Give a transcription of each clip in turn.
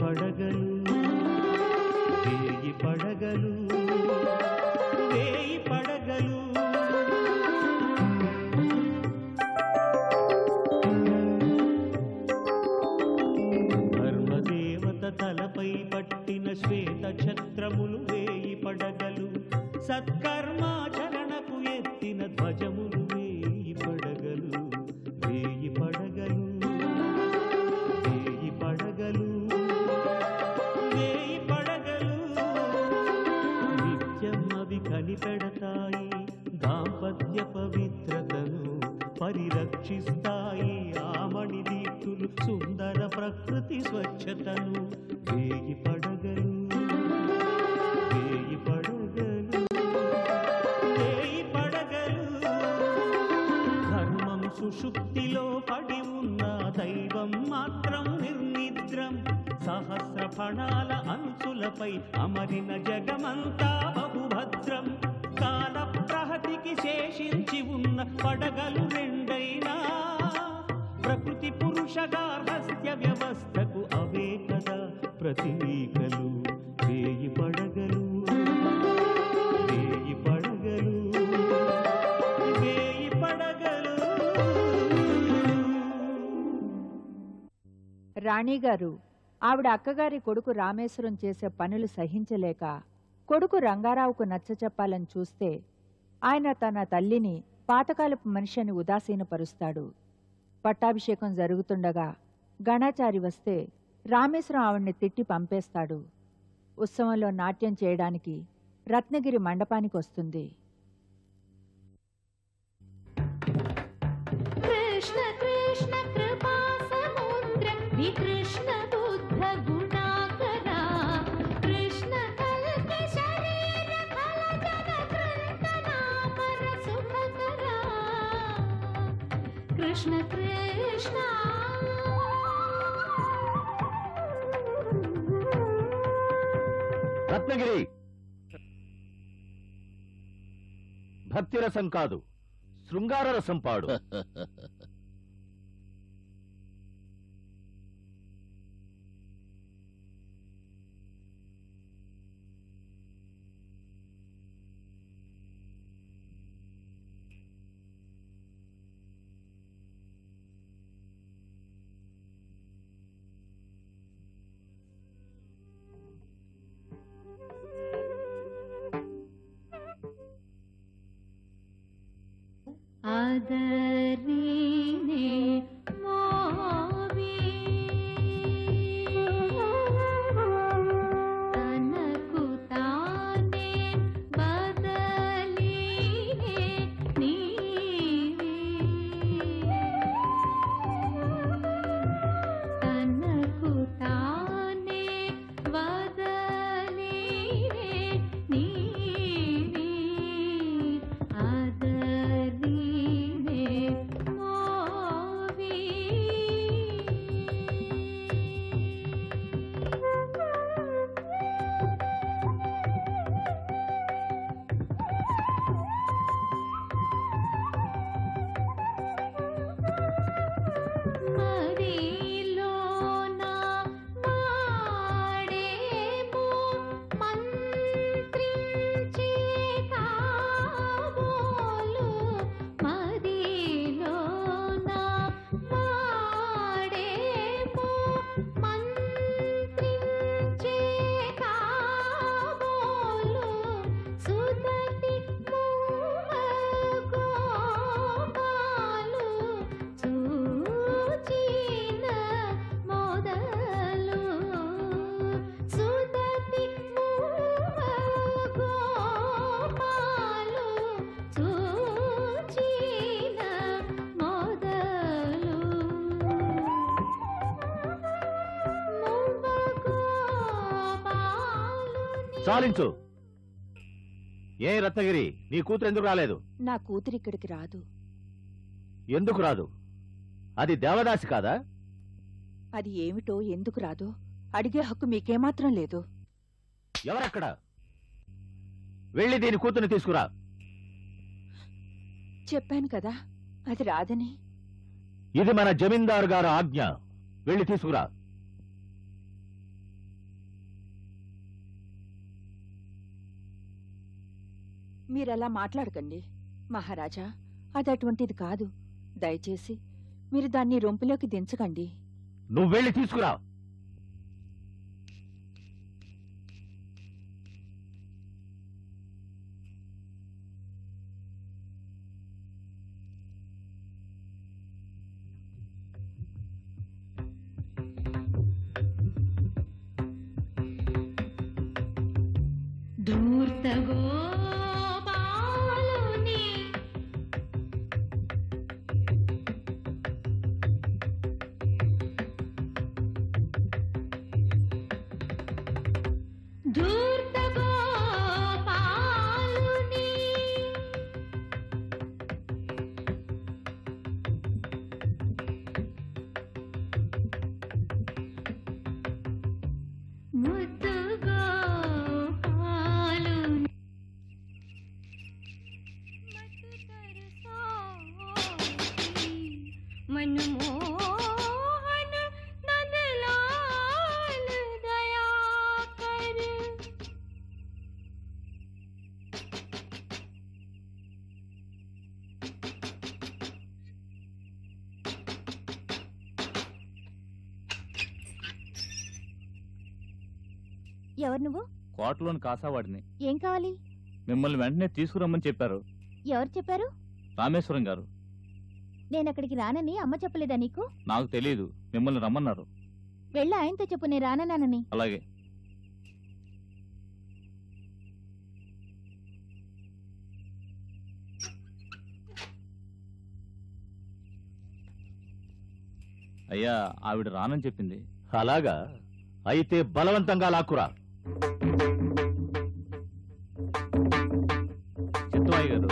పడగలు వేయి పడగలు వేయి పడగలు ధర్మదేవత తలపై పట్టిన శ్వేత ఛత్రములు వేయి పడగలు సత్కర్మాచరణకు ఎత్తిన ధ్వజములు వేయి పడగలు వేయి పడగలు వేయి పడగలు వేయి పడగలు నిత్యం అవి కనిపెడతాయి దాంపత్య పవిత్రతను పరిరక్షిస్తాయి ఆమణి దీప్తులు సుందర ప్రకృతి స్వచ్ఛతను వేయి పడగలు వేయి పడగలు వేయి పడగలు ధర్మం సుషుప్తిలో పడి ఉన్న దైవం మాత్రం నిర్నిద్రం సహస్ర ఫణాల అంచులపై అమరిన జగమంతా బహుభద్రం కాల ప్రహతికి శేషించి ఉన్న పడగలు రెండైనా ప్రకృతి పురుష గార్హస్థ్య వ్యవస్థకు అవే కదా ప్రతీకలు వేయి పడగలు వేయి పడగలు వేయి పడగలు రాణిగారు ఆవిడ అక్కగారి కొడుకు రామేశ్వరం చేసే పనులు సహించలేక కొడుకు రంగారావుకు నచ్చచెప్పాలని చూస్తే ఆయన తన తల్లిని పాతకాలపు మనిషిని ఉదాసీనపరుస్తాడు పట్టాభిషేకం జరుగుతుండగా గణాచారి వస్తే రామేశ్వరం ఆవిడ్ని తిట్టి పంపేస్తాడు ఉత్సవంలో నాట్యం చేయడానికి రత్నగిరి మండపానికి వస్తుంది కృష్ణ కృష్ణ కృపా సముద్ర వికృష్ణ బుద్ధ గుణాకర కృష్ణ కల్క శరీర ఫల జన కృతనామర సుఖకర కృష్ణ కృష్ణ రత్నగిరి భక్తి రసం కాదు శృంగార రసం పాడు ఆదరినే మోవి తనకు తానే బదలినే నీవి తనకు తానే బదలినే నీవి ఆదరినే మోవి మదిలోన వాడేమో మంత్రించే కాబోలు మదిలోన వాడేమో మంత్రించే కాబోలు సుదతి గోపాలు చూచిన మొదలు సుదతి గోపాలు చూచిన మొదలు చాలించు ఏ రత్నగిరి నీ కూతురు ఎందుకు రాలేదు నా కూతురు ఇక్కడికి రాదు ఎందుకు రాదు అది దేవదాసి కాదా అది ఏమిటో ఎందుకు రాదో అడిగే హక్కు మీకేమాత్రం లేదు ఎవరక్కడ వెళ్ళి దీని కూతుర్ని తీసుకురా చెప్పాను కదా అది రాదని ఇది మన జమీందారు గారు ఆజ్ఞ వెళ్ళి తీసుకురా మీరలా మాట్లాడకండి మహారాజా అది అటువంటిది కాదు దయచేసి మీరు దాన్ని రొంపులోకి దించకండి నువ్వు వెళ్ళి తీసుకురా ధూర్తగోపాలుని ధూర్తగోపాలుని ముద్దుగోపాలుని मनमोहन नंदलाल दया कर ఎవరు నువ్వు కోటలోని కాసావాడిని ఏం కావాలి మిమ్మల్ని వెంటనే తీసుకురమ్మని చెప్పారు ఎవరు చెప్పారు రామేశ్వరం గారు నేను అక్కడికి రానని అమ్మ చెప్పలేదా నీకు నాకు తెలియదు మిమ్మల్ని రమ్మన్నారు వెళ్ళి ఆయనతో చెప్పు నేను రానన్నానని అలాగే అయ్యా ఆవిడ రానని చెప్పింది అలాగా అయితే బలవంతంగా లాక్కురా చిత్తవాయి గారు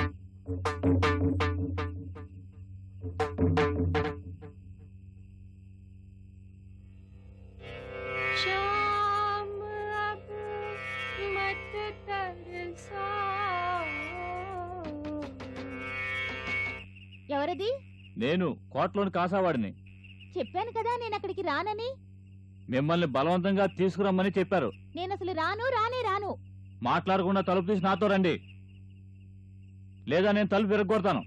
शाम अब मत तरसा ఎవరది నేను కోటలోని కాసావాడిని చెప్పాను కదా నేను అక్కడికి రానని మిమ్మల్ని బలవంతంగా తీసుకురమ్మని చెప్పారు నేను అసలు రాను రానే రాను మాట్లాడకుండా తలుపు తీసి నాతో రండి లేదా నేను తలుపు విరగొడతాను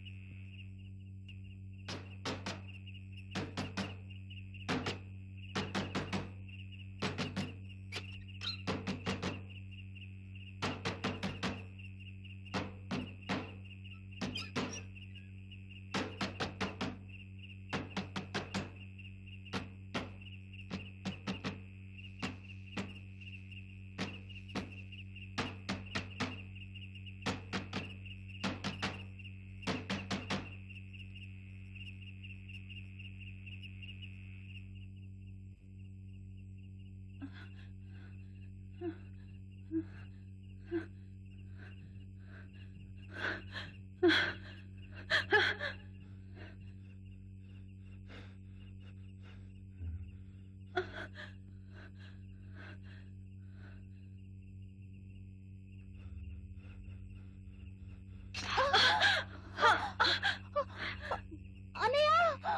అనయ్య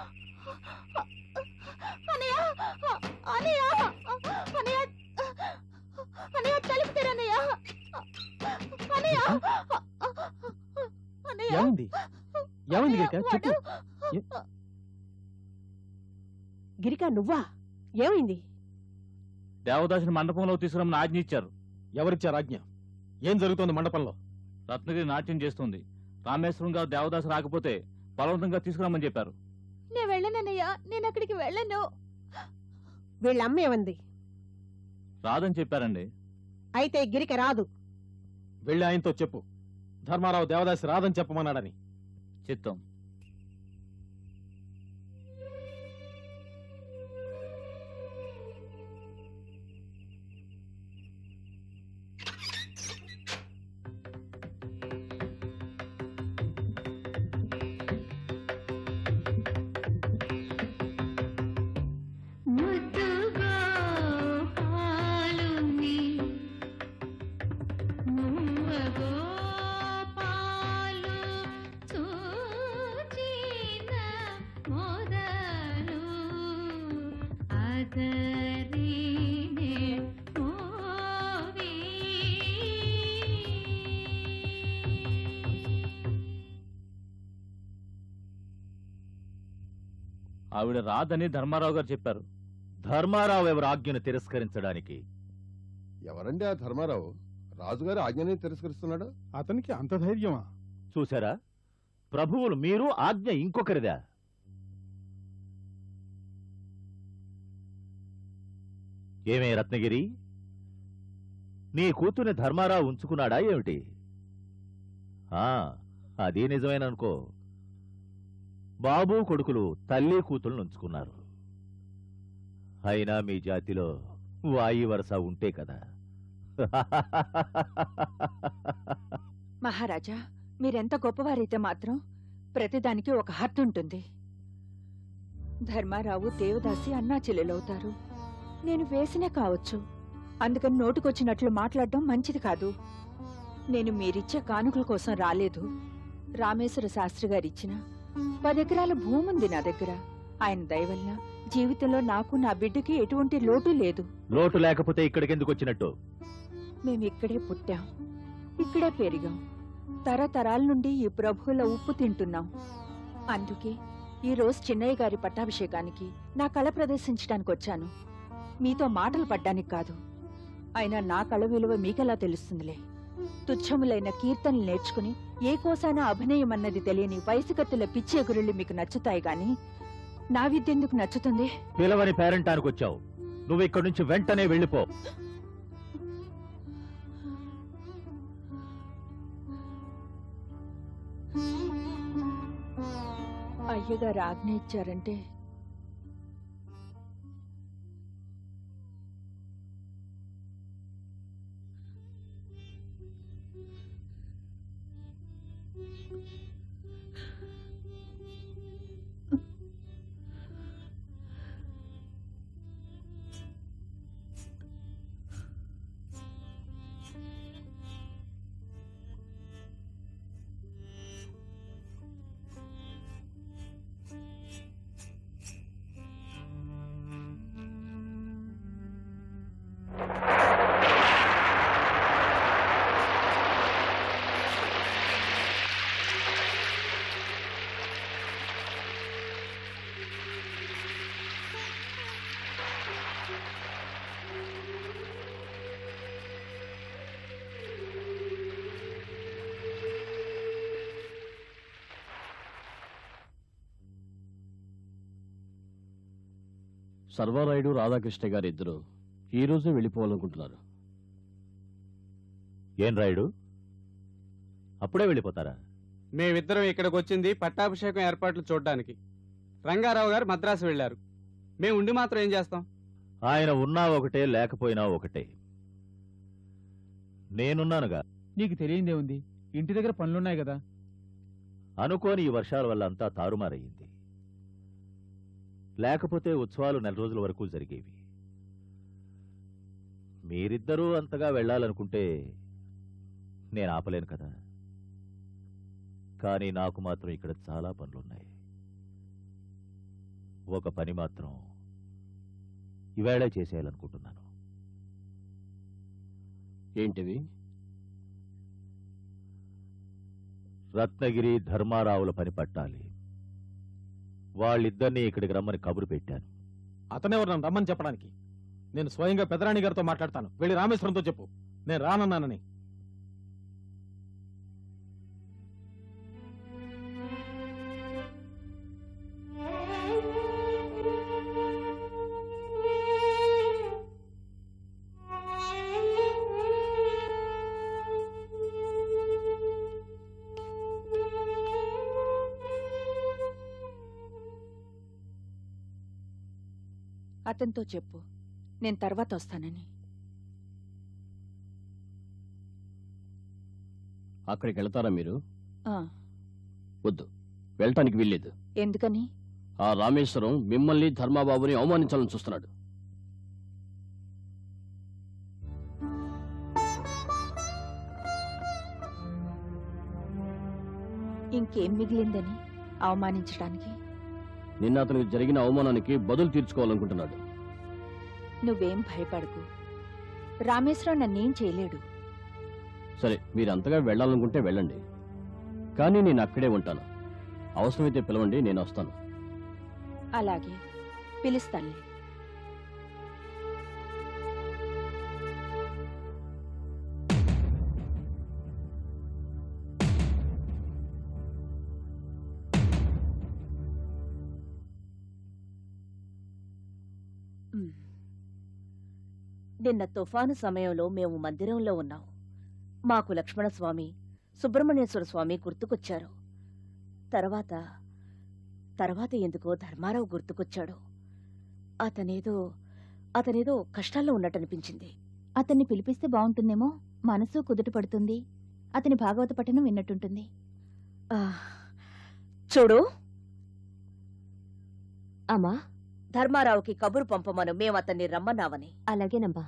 అనయ్య అనయ్య అనయ్య అనయ్య తలుపు తెరనయ్య అనయ్య అనయ్య ఏమైంది ఏమైంది గిరిక చెప్పు గిరిక నువ్వా ఏమైంది దేవదాసుని మండపంలో తీసుకురమ్మని ఆజ్ఞ ఇచ్చారు ఎవరిచ్చారు ఆజ్ఞ ఏం జరుగుతోంది మండపంలో రత్నగిరి నాట్యం చేస్తుంది రామేశ్వరం గారు దేవదాసు రాకపోతే బలవంతంగా తీసుకురమ్మని చెప్పారు నేను వెళ్ళనన్నయ్య నేను అక్కడికి వెళ్ళను వీళ్ళమ్మ ఏమంది రాదని చెప్పారండి అయితే గిరిక రాదు వెళ్ళి ఆయనతో చెప్పు ధర్మారావు దేవదాసి రాదని చెప్పమన్నాడని చిత్తం ముద్దుగోపాలుని మువ్వగోపాలు చూచిన మొదలు అదరినే మోవి ఆవిడ రాదని ధర్మారావు గారు చెప్పారు ధర్మారావు ఎవరు ఆజ్ఞను తిరస్కరించడానికి ఎవరండి ఆ ధర్మారావు రాజుగారి ఆజ్ఞని తిరస్కరిస్తున్నాడు అతనికి అంత ధైర్యమా చూసారా ప్రభువులు మీరు ఆజ్ఞ ఇంకొకరిదా ఏమే రత్నగిరి నీ కూతుర్ని ధర్మారావు ఉంచుకున్నాడా ఏమిటి ఆ అది నిజమేననుకో బాబు కొడుకులు తల్లి కూతుర్ని ఉంచుకున్నారు అయినా మీ జాతిలో వాయి వరస ఉంటే కదా మహారాజా మీరెంత గొప్పవారైతే మాత్రం ప్రతిదానికి ఒక హద్దు ఉంటుంది ధర్మారావు దేవదాసి అన్నా చెల్లెలవుతారు నేను వేసినే కావచ్చు అందుకని నోటుకొచ్చినట్లు మాట్లాడడం మంచిది కాదు నేను మీరిచ్చే కానుకల కోసం రాలేదు రామేశ్వర శాస్త్రి గారిచ్చిన పదెకరాల భూముంది నా దగ్గర ఆయన దయ వల్ల జీవితంలో నాకు నా బిడ్డకి ఎటువంటి లోటు లేదు లోటు లేకపోతే ఇక్కడికెందుకు వచ్చినట్టు మేమిక్కడే పుట్టాం ఇక్కడే పెరిగాం తరతరాల నుండి ఈ ప్రభువుల ఉప్పు తింటున్నాం అందుకే ఈ రోజు చిన్నయ్య గారి పట్టాభిషేకానికి నా కళ ప్రదర్శించడానికి వచ్చాను మీతో మాటలు పడ్డానికి కాదు అయినా నా కళ విలువ మీకెలా తెలుస్తుందిలే తుచ్చములైన కీర్తనలు నేర్చుకుని ఏ కోసాన అభినయం అన్నది తెలియని వయసుకత్తుల పిచ్చి ఎగురుళ్ళు మీకు నచ్చుతాయి గాని నా విద్య ఎందుకు నచ్చుతుంది పిలవని పేరెంటానికి వచ్చావు నువ్వు ఇక్కడి నుంచి వెంటనే వెళ్ళిపో అయ్యగారు ఆజ్ఞ ఇచ్చారంటే సర్వారాయుడు రాధాకృష్ణ గారి ఇద్దరు ఈ రోజే వెళ్ళిపోవాలనుకుంటున్నారు ఏం రాయుడు అప్పుడే వెళ్ళిపోతారా మేమిద్దరం ఇక్కడికి వచ్చింది పట్టాభిషేకం ఏర్పాట్లు చూడడానికి రంగారావు గారు మద్రాసు వెళ్లారు మేము ఉండి మాత్రం ఏం చేస్తాం ఆయన ఉన్నా ఒకటే లేకపోయినా ఒకటే నేనున్నానుగా నీకు తెలియందే ఉంది ఇంటి దగ్గర పనులున్నాయి కదా అనుకోని ఈ వర్షాల వల్ల అంతా తారుమారయ్యింది లేకపోతే ఉత్సవాలు నెల రోజుల వరకు జరిగేవి మీరిద్దరూ అంతగా వెళ్ళాలనుకుంటే నేను ఆపలేను కదా కానీ నాకు మాత్రం ఇక్కడ చాలా పనులున్నాయి ఒక పని మాత్రం ఈవేళ చేసేయాలనుకుంటున్నాను ఏంటివి రత్నగిరి ధర్మారావుల పని పట్టాలి వాళ్ళిద్దరినీ ఇక్కడికి రమ్మని కబురు పెట్టాను అతనెవరు నన్ను రమ్మని చెప్పడానికి నేను స్వయంగా పెదరాణి గారితో మాట్లాడతాను వెళ్ళి రామేశ్వరంతో చెప్పు నేను రానన్నానని అతనితో చెప్పు నేను తర్వాత వస్తానని అక్కడికి వెళ్తారా మీరు ఆ, వద్దు వెళ్ళటానికి వీల్లేదు ఎందుకని ఆ రామేశ్వరం మిమ్మల్ని ధర్మాబాబుని అవమానించాలని చూస్తున్నాడు ఇంకేం మిగిలిందని అవమానించడానికి నిన్న అతనికి జరిగిన అవమానానికి బదులు తీర్చుకోవాలనుకుంటున్నాడు నువ్వేం భయపడకు రామేశ్వరం నన్నేం చేయలేడు సరే మీరు అంతగా వెళ్ళాలనుకుంటే వెళ్ళండి కానీ నేను అక్కడే ఉంటాను అవసరమైతే పిలవండి నేను వస్తాను అలాగే పిలుస్తానులే నిన్న తుఫాను సమయంలో మేము మందిరంలో ఉన్నాం మాకు లక్ష్మణస్వామి సుబ్రహ్మణ్యేశ్వర స్వామి గుర్తుకొచ్చారు తర్వాత తర్వాత ఎందుకో ధర్మారావు గుర్తుకొచ్చాడు అతనేదో అతనేదో కష్టాల్లో ఉన్నట్టనిపించింది అతన్ని పిలిపిస్తే బాగుంటుందేమో మనసు కుదుట పడుతుంది అతని భాగవత పఠనం విన్నట్టుంటుంది ఆ, చూడు అమ్మా ధర్మారావుకి కబురు పంపమను మేము అతన్ని రమ్మన్నామని అలాగేనమ్మా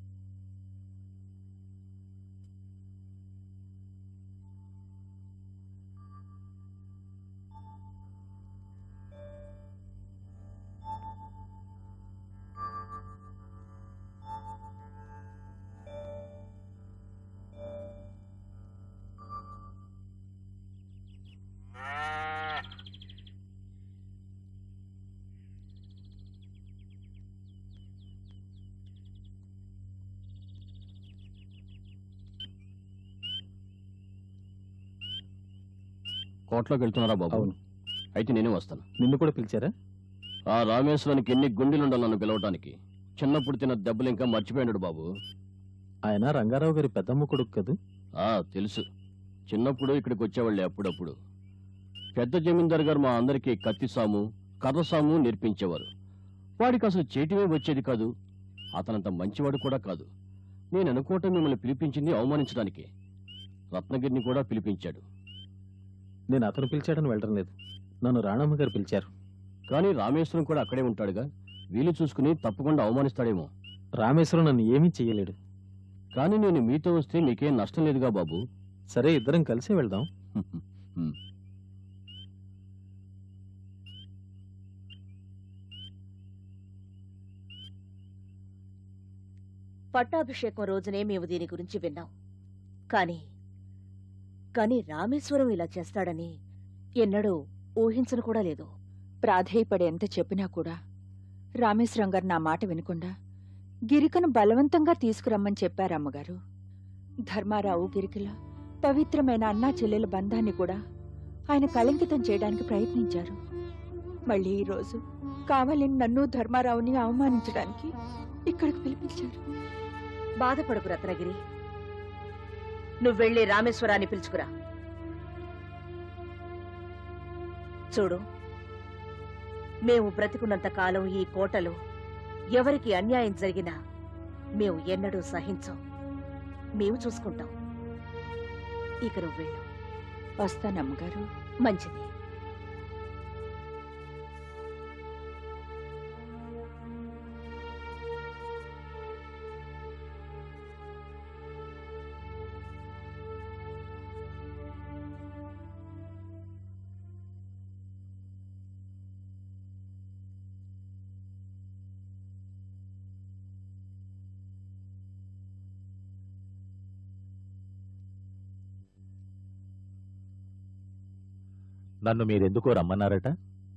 కోట్లోకి వెళ్తున్నారా బాబు అవును. అయితే నేనే వస్తాను నిన్ను కూడా పిలిచారా ఆ రామేశ్వరానికి ఎన్ని గుండెలుండాలి నన్ను పిలవటానికి చిన్నప్పుడు తిన్న దెబ్బలు ఇంకా మర్చిపోయాడు బాబు ఆయన రంగారావు గారి పెద్దమ్మ కొడుకు కదూ ఆ తెలుసు చిన్నప్పుడు ఇక్కడికి వచ్చేవాళ్ళే అప్పుడప్పుడు పెద్ద జమీందారు గారు మా అందరికీ కత్తి సాము కర్ర సాము నేర్పించేవారు వాడికి అసలు చేటివే వచ్చేది కాదు అతనంత మంచివాడు కూడా కాదు నేను అనుకోవటం మిమ్మల్ని పిలిపించింది అవమానించడానికి రత్నగిరిని కూడా పిలిపించాడు నేను అతను పిలిచాడని వెళ్ళడం లేదు నన్ను రాణమ్మ గారు పిలిచారు కానీ రామేశ్వరం కూడా అక్కడే ఉంటాడుగా వీలు చూసుకుని తప్పకుండా అవమానిస్తాడేమో రామేశ్వరం నన్ను ఏమీ చెయ్యలేడు కానీ నేను మీతో వస్తే మీకేం నష్టం లేదుగా బాబు సరే ఇద్దరం కలిసే వెళ్దాం హ్మ్. పట్టాభిషేకం రోజునే మేము దీని గురించి విన్నాం కాని కాని రామేశ్వరం ఇలా చేస్తాడని ఎన్నడూ ఊహించను కూడా లేదు ప్రాధేయపడి ఎంత చెప్పినా కూడా రామేశ్వరం గారు నా మాట వినకుండా గిరికను బలవంతంగా తీసుకురమ్మని చెప్పారు అమ్మగారు ధర్మారావు గిరికల పవిత్రమైన అన్నా చెల్లెల బంధాన్ని కూడా ఆయన కళంకితం చేయడానికి ప్రయత్నించారు మళ్ళీ ఈ రోజు కావాలని నన్ను ధర్మారావుని అవమానించడానికి ఇక్కడికి పిలిపించారు బాధపడకు రత్నగిరి నువ్వెళ్ళి రామేశ్వరాన్ని పిలుచుకురా చూడు మేము బ్రతికున్నంత కాలం ఈ కోటలో ఎవరికి అన్యాయం జరిగినా మేము ఎన్నడూ సహించం మేము చూసుకుంటాం ఇక నువ్వు వెళ్ళు వస్తానమ్మగారు మంచిది నన్ను మీరెందుకో రమ్మన్నారట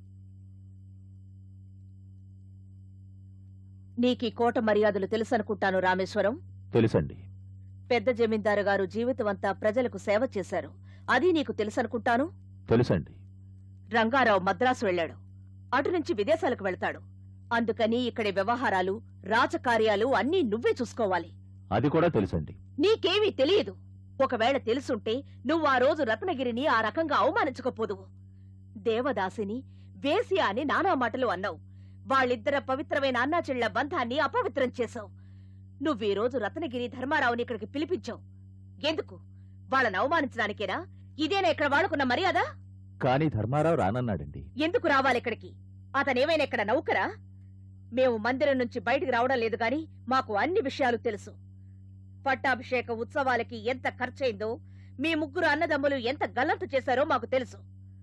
నీకీ కోట మర్యాదలు తెలుసనుకుంటాను రామేశ్వరం తెలుసండి పెద్ద జమీందారు గారు జీవితమంతా ప్రజలకు సేవ చేశారు అది నీకు తెలుసనుకుంటాను తెలుసండి రంగారావు మద్రాసు వెళ్ళాడు అటు నుంచి విదేశాలకు వెళ్తాడు అందుకని ఇక్కడి వ్యవహారాలు రాజకార్యాలు అన్నీ నువ్వే చూసుకోవాలి అది కూడా తెలుసండి నీకేమీ తెలియదు ఒకవేళ తెలుసుంటే నువ్వు ఆ రోజు రత్నగిరిని ఆ రకంగా అవమానించకపోదువు దేవదాసిని వేసి అని నానా మాటలు అన్నావు వాళ్ళిద్దర పవిత్రమైన అన్నాచెళ్ల బంధాన్ని అపవిత్రం చేశావు నువ్వీ రోజు రత్నగిరి ధర్మారావుని ఇక్కడికి పిలిపించావు ఎందుకు వాళ్ళని అవమానించడానికేనా ఇదేనా ఇక్కడ వాడుకున్న మర్యాద కానీ ధర్మారావు రానన్నాడండి ఎందుకు రావాలి ఇక్కడికి అతనేమైనా ఇక్కడ నౌకరా మేము మందిరం నుంచి బయటికి రావడం లేదు గాని మాకు అన్ని విషయాలు తెలుసు పట్టాభిషేక ఉత్సవాలకి ఎంత ఖర్చయిందో మీ ముగ్గురు అన్నదమ్ములు ఎంత గల్లంతు చేశారో మాకు తెలుసు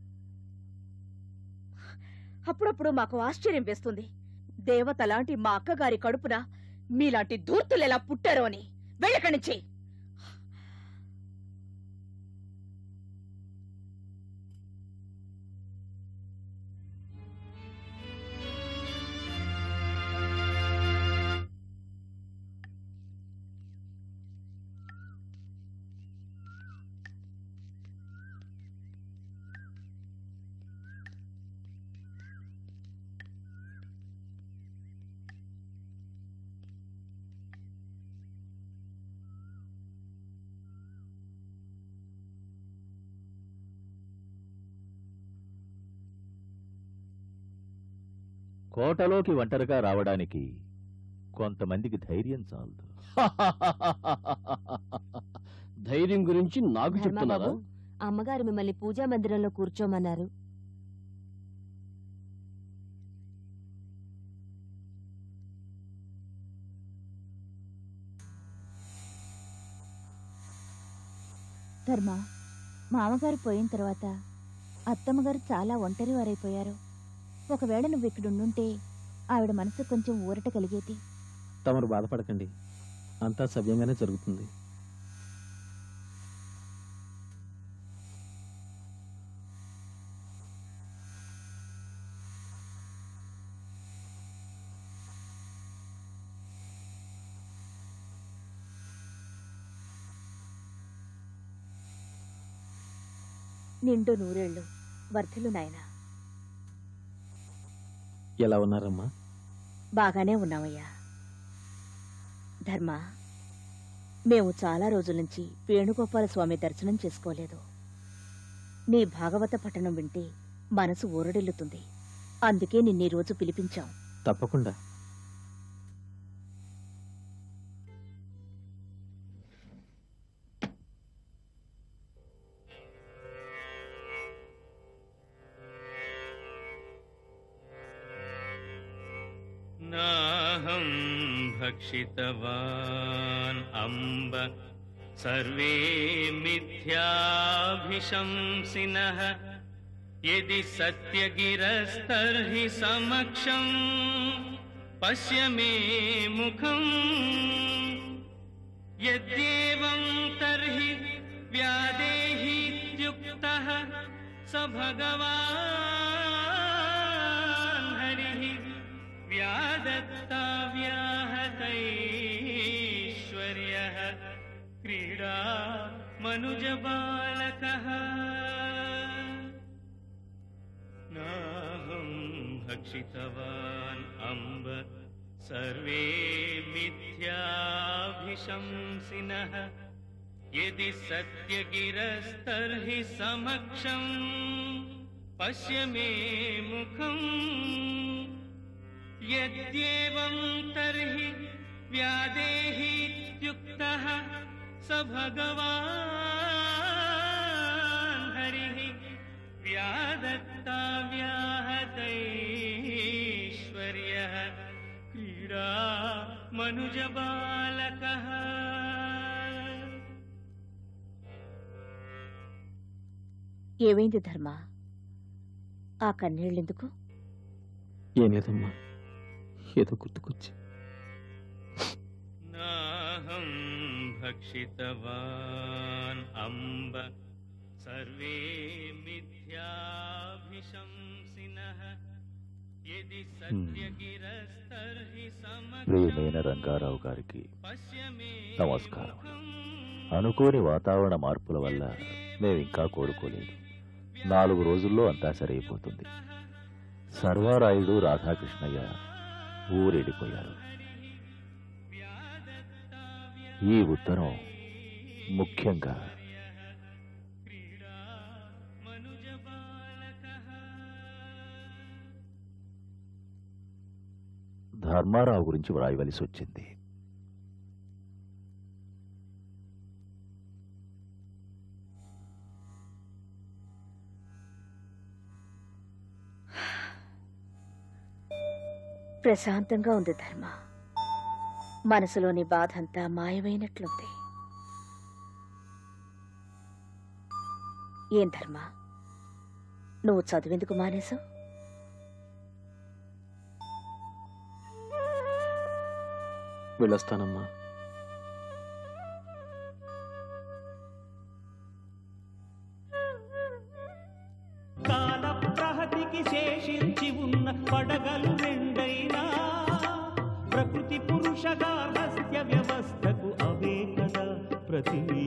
అప్పుడప్పుడు మాకు ఆశ్చర్యం వేస్తుంది దేవత లాంటి మా అక్కగారి కడుపున మీలాంటి ధూర్తులు ఎలా పుట్టారో అని వెళ్ళక్కడి నుంచి కోటలోకి ఒంటరిగా రావడానికి కొంతమందికి ధైర్యం చాలదు ధైర్యం గురించి నాకు చెప్తున్నారా ధర్మబాబు అమ్మగారు మిమ్మల్ని పూజా మందిరంలో కూర్చోమన్నారు ధర్మ మామగారు పోయిన తర్వాత అత్తమ్మగారు చాలా ఒంటరి వారైపోయారు ఒకవేళ నువ్వు ఇక్కడ ఉండుంటే ఆవిడ మనసు కొంచెం ఊరట కలిగేది తమరు బాధపడకండి అంతా సవ్యంగానే జరుగుతుంది నిండు నూరేళ్లు వర్ధలు నాయనా ఎలా ఉన్నారమ్మా బాగానే ఉన్నామయ్యా ధర్మ మేము చాలా రోజుల నుంచి వేణుగోపాల స్వామి దర్శనం చేసుకోలేదు నీ భాగవత పఠనం వింటే మనసు ఊరడిల్లుతుంది అందుకే నిన్నీ రోజు పిలిపించాం తప్పకుండా नाहं भक्षितवान् अम्ब सर्वे मिथ्याभिशंसिनः यदि सत्यगिरस्तर्हि समक्षम् पश्य मे मुखम् यद्येवं तर्हि व्यादेहीत्युक्तः स भगवान् हरिः व्यादत्ताव्याहतैश्वर्यः क्रीडा मनुजबालकः नाहं भक्षितवान् अम्ब सर्वे मिथ्याभिशंसिनः यदि सत्यगिरस्तर्हि समक्षम् पश्य मे मुखम् यद्येवं तर्हि व्यादेहीत्युक्तः स भगवान् हरिः व्यादत्ताव्याहतैश्वर्यः क्रीडा मनुजबालकः ఏమైంది ధర్మ ఆ కన్నీళ్ళెందుకు ఏం లేదమ్మా ఏదో గుర్తుకొచ్చి नाहं भक्षितवान् अम्ब सर्वे मिथ्याभिशंसिनः यदि सत्यगिरस्तर्हि ప్రియమైన समक्षम् రంగారావు గారికి पश्य मे నమస్కారం అనుకోని వాతావరణ మార్పుల వల్ల మేము ఇంకా కోలుకోలేదు నాలుగు రోజుల్లో అంతా సరైపోతుంది సర్వారాయుడు రాధాకృష్ణయ్య ఊరెడిపోయారు ఈ ఉత్తరం ముఖ్యంగా ధర్మారావు గురించి వ్రాయవలసి వచ్చింది ప్రశాంతంగా ఉంది ధర్మ మనసులోని బాధంతా మాయమైనట్లుంది ఏం ధర్మ నువ్వు చదివేందుకు మానేశావు వెళ్ళొస్తానమ్మా కాల ప్రహతికి శేషించి ఉన్న పడగలు రెండైనా ప్రకృతి పురుష గార్హస్థ్య వ్యవస్థకు అవే కదా ప్రతి